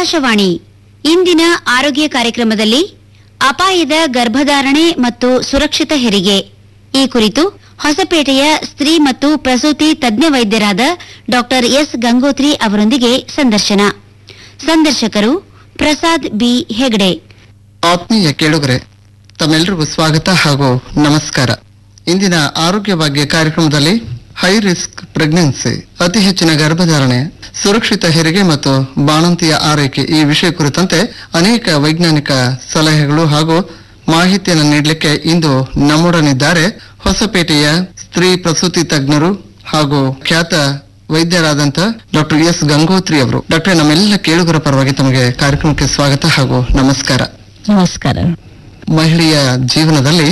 ಆಕಾಶವಾಣಿ ಇಂದಿನ ಆರೋಗ್ಯ ಕಾರ್ಯಕ್ರಮದಲ್ಲಿ ಅಪಾಯದ ಗರ್ಭಧಾರಣೆ ಮತ್ತು ಸುರಕ್ಷಿತ ಹೆರಿಗೆ ಈ ಕುರಿತು ಹೊಸಪೇಟೆಯ ಸ್ತ್ರೀ ಮತ್ತು ಪ್ರಸೂತಿ ತಜ್ಞ ವೈದ್ಯರಾದ ಡಾಕ್ಟರ್ ಎಸ್ ಗಂಗೋತ್ರಿ ಅವರೊಂದಿಗೆ ಸಂದರ್ಶನ ಸಂದರ್ಶಕರು ಪ್ರಸಾದ್ ಬಿ ಹೆಗಡೆ ಆತ್ಮೀಯ ಕೇಳುಗರೆ ತಮ್ಮೆಲ್ಲರಿಗೂ ಸ್ವಾಗತ ಹಾಗೂ ನಮಸ್ಕಾರ ಇಂದಿನ ಆರೋಗ್ಯ ಭಾಗ್ಯ ಕಾರ್ಯಕ್ರಮದಲ್ಲಿ ಹೈ ರಿಸ್ಕ್ ಪ್ರೆಗ್ನೆನ್ಸಿ ಅತಿ ಹೆಚ್ಚಿನ ಗರ್ಭಧಾರಣೆ ಸುರಕ್ಷಿತ ಹೆರಿಗೆ ಮತ್ತು ಬಾಣಂತಿಯ ಆರೈಕೆ ಈ ವಿಷಯ ಕುರಿತಂತೆ ಅನೇಕ ವೈಜ್ಞಾನಿಕ ಸಲಹೆಗಳು ಹಾಗೂ ಮಾಹಿತಿಯನ್ನು ನೀಡಲಿಕ್ಕೆ ಇಂದು ನಮ್ಮೊಡನಿದ್ದಾರೆ ಹೊಸಪೇಟೆಯ ಸ್ತ್ರೀ ಪ್ರಸೂತಿ ತಜ್ಞರು ಹಾಗೂ ಖ್ಯಾತ ವೈದ್ಯರಾದಂತ ಡಾಕ್ಟರ್ ಎಸ್ ಗಂಗೋತ್ರಿ ಅವರು ಡಾಕ್ಟರ್ ನಮ್ಮೆಲ್ಲ ಕೇಳುಗರ ಪರವಾಗಿ ತಮಗೆ ಕಾರ್ಯಕ್ರಮಕ್ಕೆ ಸ್ವಾಗತ ಹಾಗೂ ನಮಸ್ಕಾರ ನಮಸ್ಕಾರ ಮಹಿಳೆಯ ಜೀವನದಲ್ಲಿ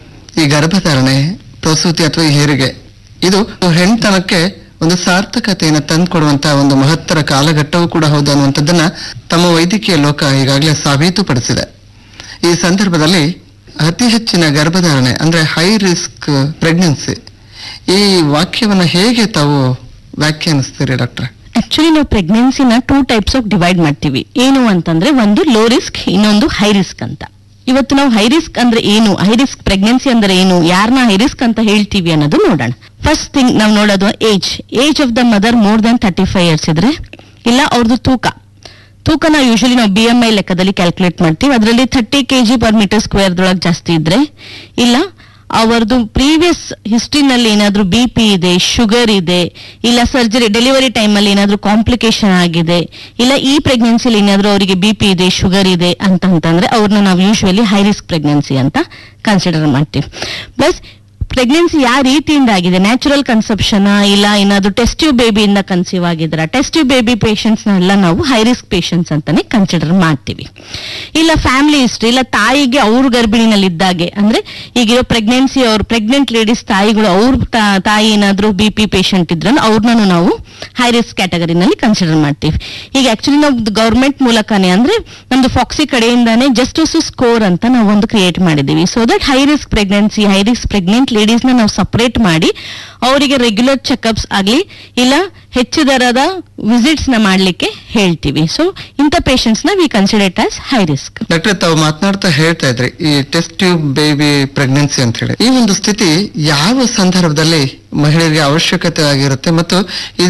ಈ ಗರ್ಭಧಾರಣೆ ಪ್ರಸೂತಿ ಅಥವಾ ಈ ಹೆರಿಗೆ ಇದು ಹೆಣ್ತನಕ್ಕೆ ಒಂದು ಸಾರ್ಥಕತೆಯನ್ನು ತಂದುಕೊಡುವಂತಹ ಒಂದು ಮಹತ್ತರ ಕಾಲಘಟ್ಟವೂ ಕೂಡ ಹೌದು ಅನ್ನುವಂಥದ್ದನ್ನ ತಮ್ಮ ವೈದ್ಯಕೀಯ ಲೋಕ ಈಗಾಗಲೇ ಸಾಬೀತುಪಡಿಸಿದೆ ಈ ಸಂದರ್ಭದಲ್ಲಿ ಅತಿ ಹೆಚ್ಚಿನ ಗರ್ಭಧಾರಣೆ ಅಂದ್ರೆ ಹೈ ರಿಸ್ಕ್ ಪ್ರೆಗ್ನೆನ್ಸಿ ಈ ವಾಕ್ಯವನ್ನ ಹೇಗೆ ತಾವು ವ್ಯಾಖ್ಯಾನಿಸ್ತೀರಿ ಡಾಕ್ಟ್ರೆ ಆಕ್ಚುಲಿ ನಾವು ಪ್ರೆಗ್ನೆನ್ಸಿನ ಟೂ ಟೈಪ್ಸ್ ಆಫ್ ಡಿವೈಡ್ ಮಾಡ್ತೀವಿ ಏನು ಅಂತಂದ್ರೆ ಒಂದು ಲೋ ರಿಸ್ಕ್ ಇನ್ನೊಂದು ಹೈ ರಿಸ್ಕ್ ಅಂತ ಇವತ್ತು ನಾವು ಹೈ ರಿಸ್ಕ್ ಅಂದ್ರೆ ಏನು ಹೈ ರಿಸ್ಕ್ ಪ್ರೆಗ್ನೆನ್ಸಿ ಅಂದ್ರೆ ಏನು ಯಾರನ್ನ ಹೈ ರಿಸ್ಕ್ ಅಂತ ಹೇಳ್ತೀವಿ ಅನ್ನೋದು ನೋಡೋಣ ಫಸ್ಟ್ ಥಿಂಗ್ ನಾವು ನೋಡೋದು age age of the mother more than thirty five years ಇದ್ರೆ ಇಲ್ಲ ಅವ್ರದ್ದು ತೂಕ ತೂಕನ ಯೂಶಲಿ ನಾವು ಬಿ ಎಂ ಐ ಲೆಕ್ಕದಲ್ಲಿ ಕ್ಯಾಲ್ಕುಲೇಟ್ ಮಾಡ್ತೀವಿ ಅದರಲ್ಲಿ thirty K G per metre ಸ್ಕ್ವೇರ್ದೊಳಗೆ ಜಾಸ್ತಿ ಇದ್ರೆ ಇಲ್ಲ ಅವರದು ಪ್ರೀವಿಯಸ್ ಹಿಸ್ಟ್ರಿನಲ್ಲಿ ಏನಾದ್ರೂ ಬಿ ಪಿ ಇದೆ ಶುಗರ್ ಇದೆ ಇಲ್ಲ ಸರ್ಜರಿ ಡೆಲಿವರಿ ಟೈಮಲ್ಲಿ ಏನಾದ್ರೂ ಕಾಂಪ್ಲಿಕೇಶನ್ ಆಗಿದೆ ಇಲ್ಲ ಈ ಪ್ರೆಗ್ನೆನ್ಸಿಲಿ ಏನಾದ್ರೂ ಅವರಿಗೆ ಬಿ ಪಿ ಇದೆ ಶುಗರ್ ಇದೆ ಅಂತಂತಂದ್ರೆ ಅವ್ರನ್ನ ನಾವು ಯೂಶುವಲಿ ಹೈ ರಿಸ್ಕ್ ಪ್ರೆಗ್ನೆನ್ಸಿ ಅಂತ ಕನ್ಸಿಡರ್ ಮಾಡ್ತೀವಿ ಪ್ಲಸ್ ಪ್ರೆಗ್ನೆನ್ಸಿ ಯಾವ ರೀತಿಯಿಂದ ಆಗಿದೆ ನ್ಯಾಚುರಲ್ ಕನ್ಸೆಪ್ಷನ್ ಇಲ್ಲ ಏನಾದ್ರು ಟೆಸ್ಟ್ ಟ್ಯೂಬ್ ಬೇಬಿಯಿಂದ ಕನ್ಸೀವ್ ಆಗಿದ್ರ ಟೆಸ್ಟ್ ಟ್ಯೂಬ್ ಬೇಬಿ ಪೇಷಂಟ್ಸ್ನೆಲ್ಲ ನಾವು ಹೈ ರಿಸ್ಕ್ ಪೇಷಂಟ್ಸ್ ಅಂತಾನೆ ಕನ್ಸಿಡರ್ ಮಾಡ್ತೀವಿ ಇಲ್ಲ ಫ್ಯಾಮಿಲಿ ಹಿಸ್ಟ್ರಿ ಇಲ್ಲ ತಾಯಿಗೆ ಅವ್ರ ಗರ್ಭಿಣಿನಲ್ಲಿ ಇದ್ದಾಗೆ ಅಂದ್ರೆ ಈಗಿರೋ ಪ್ರೆಗ್ನೆನ್ಸಿ ಅವ್ರ ಪ್ರೆಗ್ನೆಂಟ್ ಲೇಡೀಸ್ ತಾಯಿಗಳು ಅವ್ರ ತಾ- ತಾಯಿ ಏನಾದ್ರು ಬಿ ಪಿ ಪೇಷಂಟ್ ಇದ್ರನ್ನು ಅವ್ರನ್ನೂ ನಾವು ಹೈ ರಿಸ್ಕ್ ಕ್ಯಾಟಗರಿನಲ್ಲಿ ಕನ್ಸಿಡರ್ ಮಾಡ್ತೀವಿ ಈಗ ಆಕ್ಚುಲಿ ನಾವು ಗೌರ್ಮೆಂಟ್ ಮೂಲಕನೇ ಅಂದ್ರೆ ನಮ್ದು ಫಾಕ್ಸಿ ಕಡೆಯಿಂದಾನೇ ಜಸ್ಟಿಸ್ ಸ್ಕೋರ್ ಅಂತ ನಾವು ಒಂದು ಕ್ರಿಯೇಟ್ ಮಾಡಿದೀವಿ so that high risk pregnancy high risk pregnant ladies ನ ನಾವು ಸಪರೇಟ್ ಮಾಡಿ ಅವರಿಗೆ ರೆಗ್ಯುಲರ್ ಚೆಕಪ್ಸ್ ಆಗ್ಲಿ ಇಲ್ಲ ಹೆಚ್ಚು ದರದ ವಿಸಿಟ್ಸ್ ನ ಮಾಡ್ಲಿಕ್ಕೆ ಹೇಳ್ತೀವಿ ಸೊ ಇಂಥ ಪೇಷಂಟ್ಸ್ ನ we consider as high risk doctor ತಾವು ಮಾತನಾಡ್ತಾ ಹೇಳ್ತಾ ಇದ್ರಿ ಈ ಟೆಸ್ಟ್ ಟ್ಯೂಬ್ ಬೇಬಿ ಪ್ರೆಗ್ನೆನ್ಸಿ ಅಂತ ಹೇಳಿ ಈ ಒಂದು ಸ್ಥಿತಿ ಯಾವ ಸಂದರ್ಭದಲ್ಲಿ ಮಹಿಳೆಯರಿಗೆ ಅವಶ್ಯಕತೆ ಆಗಿರುತ್ತೆ ಮತ್ತು